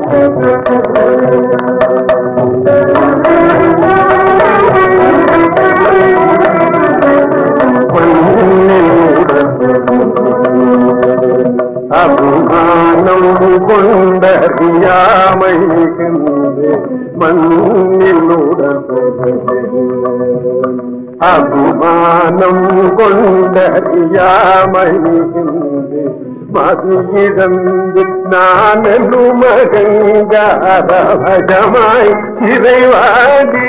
அபிமானம் கொண்டறியாமை மண்ணில் அபிமானம் கொண்டறியாமை மதியிழந்து நான் மகங்காரவஜமாய் இறைவாடி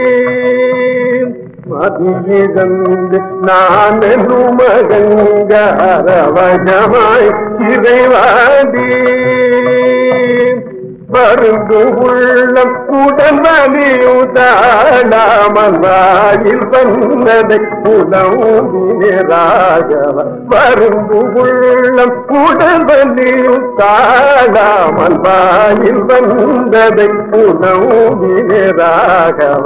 மதியிழந்து நான் மகங்காரவஜமாய் இறைவாடி பருந்து உள்ளம் உடன் வலியுதாடாமல் வாயில் வந்ததை உணவுராகவ பருந்து உள்ளம் உடன் வலியுதாடாமல் வாயில் வந்ததை உணவுராகவ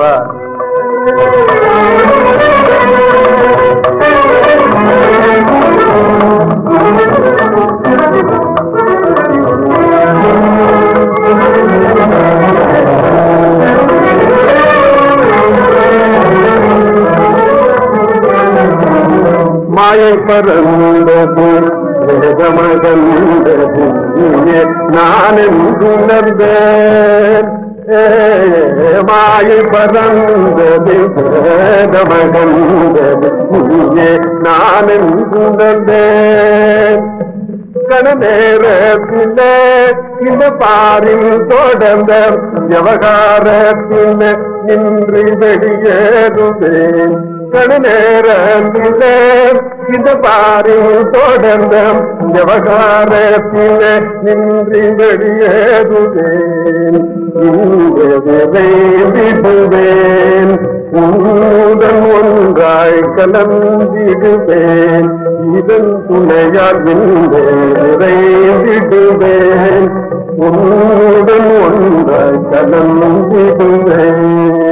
மாயை பறந்தது வேதமகந்தது நீயே நான் என்றுணர்ந்தேன் ஏ, மாயை பறந்தது வேதமகந்தது நீயே நான் என்றுணர்ந்தேன் கண நேரத்திலே இந்த பாரில் தொடர்ந்த விவகாரத்திலே நின்று வெளியேறுவேன் கண நேரத்திலே இந்த பாரில் தொடர்ந்த விவகாரத்திலே நின்று வெளியேறுவேன் இங்கே விரைந்திடுவேன் உன்னுடன் ஒன்றாய் கலந்திடுவேன் இதன் துணையால் இங்கே விரைந்திடுவேன் உன்னுடன் ஒன்றாய் கலந்திடுவேன்